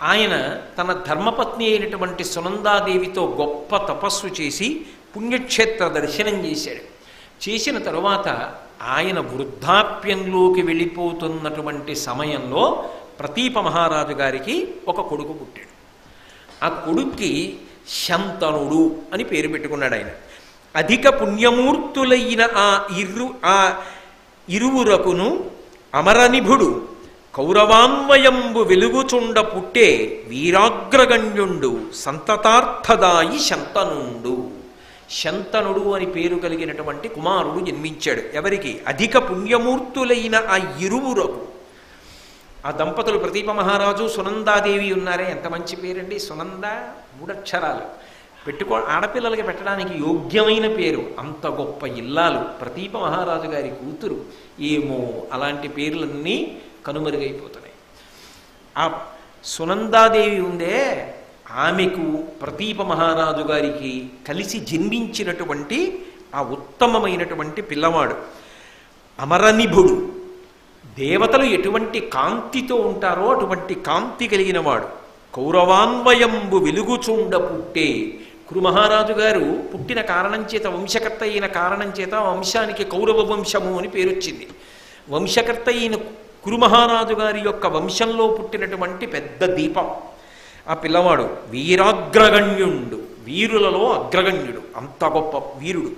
ఆయన తన ధర్మపత్ని అయినటువంటి సునందాదేవితో గొప్ప తపస్సు చేసి పుణ్యక్షేత్ర దర్శనం చేశాడు చేసిన తరువాత ఆయన వృద్ధాప్యంలోకి వెళ్ళిపోతున్నటువంటి సమయంలో ప్రతీప మహారాజు గారికి ఒక కొడుకు పుట్టాడు ఆ కొడుక్కి శంతనుడు అని పేరు పెట్టుకున్నాడు ఆయన అధిక పుణ్యమూర్తులైన ఆ ఇరు ఆ ఇరువురకును అమరనిభుడు కౌరవాన్వయంబు వెలుగుచుండ పుట్టే వీరాగ్రగణ్యుండు సంతతార్థదాయి శంతనుండు శంతనుడు అని పేరు కలిగినటువంటి కుమారుడు జన్మించాడు ఎవరికి అధిక పుణ్యమూర్తులైన ఆ ఇరువురకు ఆ దంపతులు ప్రదీప మహారాజు సునందాదేవి ఉన్నారే ఎంత మంచి పేరండి సునంద మూడక్షరాలు పెట్టుకో ఆడపిల్లలకి పెట్టడానికి యోగ్యమైన పేరు అంత గొప్ప ఇల్లాలు ప్రదీప మహారాజు గారి కూతురు ఏమో అలాంటి పేర్లన్నీ కనుమరుగైపోతున్నాయి ఆ సునందాదేవి ఉందే ఆమెకు ప్రదీప మహారాజు గారికి కలిసి జన్మించినటువంటి ఆ ఉత్తమమైనటువంటి పిల్లవాడు అమరనిభుడు దేవతలు ఎటువంటి కాంతితో ఉంటారో అటువంటి కాంతి కలిగిన వాడు కౌరవాన్వయంబు వెలుగుచుండ పుట్టే కురు మహారాజు గారు పుట్టిన కారణం చేత వంశకర్త అయిన కారణం చేత ఆ వంశానికి కౌరవ వంశము అని పేరొచ్చింది వంశకర్త అయిన కురు మహారాజు గారి యొక్క వంశంలో పుట్టినటువంటి పెద్ద దీపం ఆ పిల్లవాడు వీరాగ్రగణ్యుండు వీరులలో అగ్రగణ్యుడు అంత గొప్ప వీరుడు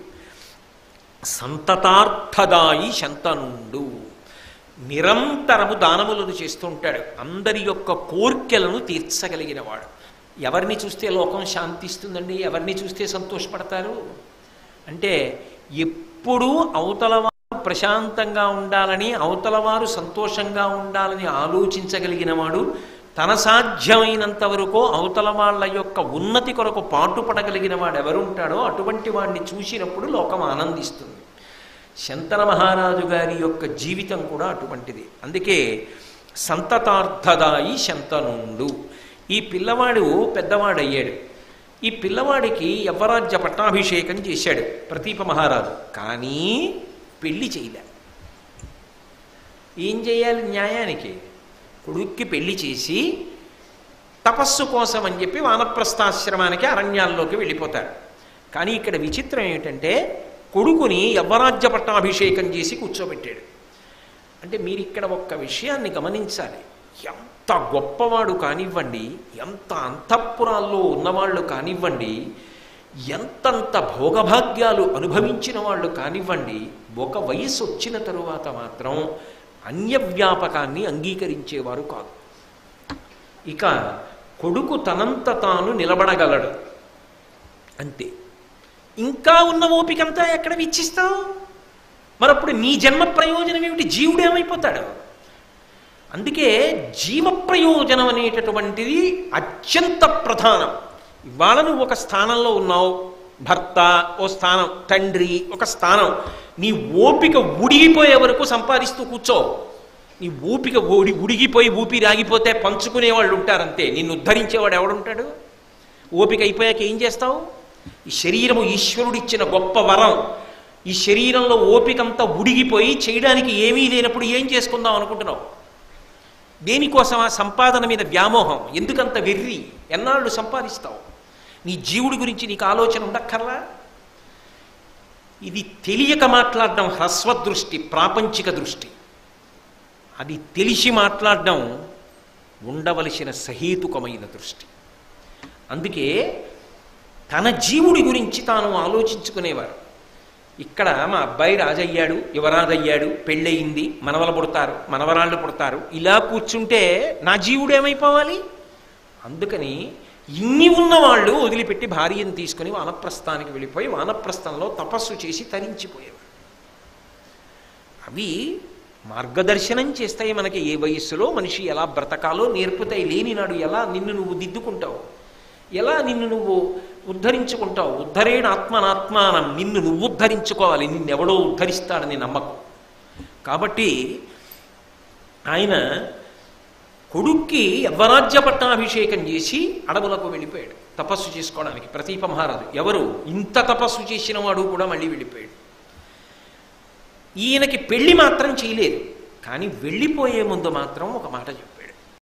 సంతతార్థదాయి శంతనుండు నిరంతరము దానములను చేస్తూ ఉంటాడు అందరి యొక్క కోర్కెలను తీర్చగలిగిన వాడు ఎవరిని చూస్తే లోకం శాంతిస్తుందండి ఎవరిని చూస్తే సంతోషపడతారు అంటే ఎప్పుడూ అవతల వారు ప్రశాంతంగా ఉండాలని అవతల వారు సంతోషంగా ఉండాలని ఆలోచించగలిగిన వాడు తన సాధ్యమైనంత వరకు అవతల వాళ్ళ యొక్క ఉన్నతి కొరకు పాటుపడగలిగిన వాడు ఎవరుంటాడో అటువంటి వాడిని చూసినప్పుడు లోకం ఆనందిస్తుంది శంతన మహారాజు గారి యొక్క జీవితం కూడా అటువంటిది అందుకే సంతతార్థదాయి శంతనుండు ఈ పిల్లవాడు పెద్దవాడయ్యాడు ఈ పిల్లవాడికి యవ్వరాజ్య పట్టాభిషేకం చేశాడు ప్రతీప మహారాజు కానీ పెళ్లి చేయలే ఏం చేయాలి న్యాయానికి కొడుక్కి పెళ్లి చేసి తపస్సు కోసం అని చెప్పి వానప్రస్థాశ్రమానికి అరణ్యాల్లోకి వెళ్ళిపోతాడు కానీ ఇక్కడ విచిత్రం ఏమిటంటే కొడుకుని యవ్వరాజ్య పట్టాభిషేకం చేసి కూర్చోబెట్టాడు అంటే మీరు ఇక్కడ ఒక్క విషయాన్ని గమనించాలి ఎంత గొప్పవాడు కానివ్వండి ఎంత అంతఃపురాల్లో ఉన్నవాళ్ళు కానివ్వండి ఎంతంత భోగభాగ్యాలు అనుభవించిన వాళ్ళు కానివ్వండి ఒక వయసు వచ్చిన తరువాత మాత్రం అన్యవ్యాపకాన్ని అంగీకరించేవారు కాదు ఇక కొడుకు తనంత తాను నిలబడగలడు అంతే ఇంకా ఉన్న ఓపికంతా ఎక్కడ విచ్చిస్తావు మరప్పుడు నీ జన్మ ప్రయోజనం ఏమిటి జీవుడు ఏమైపోతాడు అందుకే జీవ ప్రయోజనం అనేటటువంటిది అత్యంత ప్రధానం ఇవాళ నువ్వు ఒక స్థానంలో ఉన్నావు భర్త ఓ స్థానం తండ్రి ఒక స్థానం నీ ఓపిక ఉడిగిపోయే వరకు సంపాదిస్తూ కూర్చో నీ ఓపిక ఉడి ఉడిగిపోయి ఊపిరి ఆగిపోతే పంచుకునే వాళ్ళు ఉంటారంతే నిన్ను ఉద్ధరించేవాడు ఎవడుంటాడు ఓపిక అయిపోయాక ఏం చేస్తావు ఈ శరీరము ఈశ్వరుడిచ్చిన గొప్ప వరం ఈ శరీరంలో ఓపికంతా ఉడిగిపోయి చేయడానికి ఏమీ లేనప్పుడు ఏం చేసుకుందాం అనుకుంటున్నావు దేనికోసం ఆ సంపాదన మీద వ్యామోహం ఎందుకంత వెర్రి ఎన్నాళ్ళు సంపాదిస్తావు నీ జీవుడి గురించి నీకు ఆలోచన ఉండక్కర్లా ఇది తెలియక మాట్లాడడం హ్రస్వ దృష్టి ప్రాపంచిక దృష్టి అది తెలిసి మాట్లాడడం ఉండవలసిన సహేతుకమైన దృష్టి అందుకే తన జీవుడి గురించి తాను ఆలోచించుకునేవారు ఇక్కడ మా అబ్బాయి రాజయ్యాడు యువరాజయ్యాడు పెళ్ళయింది మనవలు పుడతారు మనవరాళ్ళు పుడతారు ఇలా కూర్చుంటే నా జీవుడు ఏమైపోవాలి అందుకని ఇన్ని ఉన్నవాళ్ళు వదిలిపెట్టి భార్యను తీసుకుని వానప్రస్థానికి వెళ్ళిపోయి వానప్రస్థంలో తపస్సు చేసి తరించిపోయేవారు అవి మార్గదర్శనం చేస్తాయి మనకి ఏ వయస్సులో మనిషి ఎలా బ్రతకాలో నేర్పుతాయి లేనినాడు ఎలా నిన్ను నువ్వు దిద్దుకుంటావు ఎలా నిన్ను నువ్వు ఉద్ధరించుకుంటావు ఉద్ధరేణ ఆత్మనాత్మానం నిన్ను నువ్వు ఉద్ధరించుకోవాలి నిన్నెవడో ఉద్ధరిస్తాడని నమ్మకం కాబట్టి ఆయన కొడుక్కి యవ్వరాజ్య పట్టాభిషేకం చేసి అడవులకు వెళ్ళిపోయాడు తపస్సు చేసుకోవడానికి ప్రతీప మహారాజు ఎవరు ఇంత తపస్సు చేసిన వాడు కూడా మళ్ళీ వెళ్ళిపోయాడు ఈయనకి పెళ్లి మాత్రం చేయలేదు కానీ వెళ్ళిపోయే ముందు మాత్రం ఒక మాట చెప్పాడు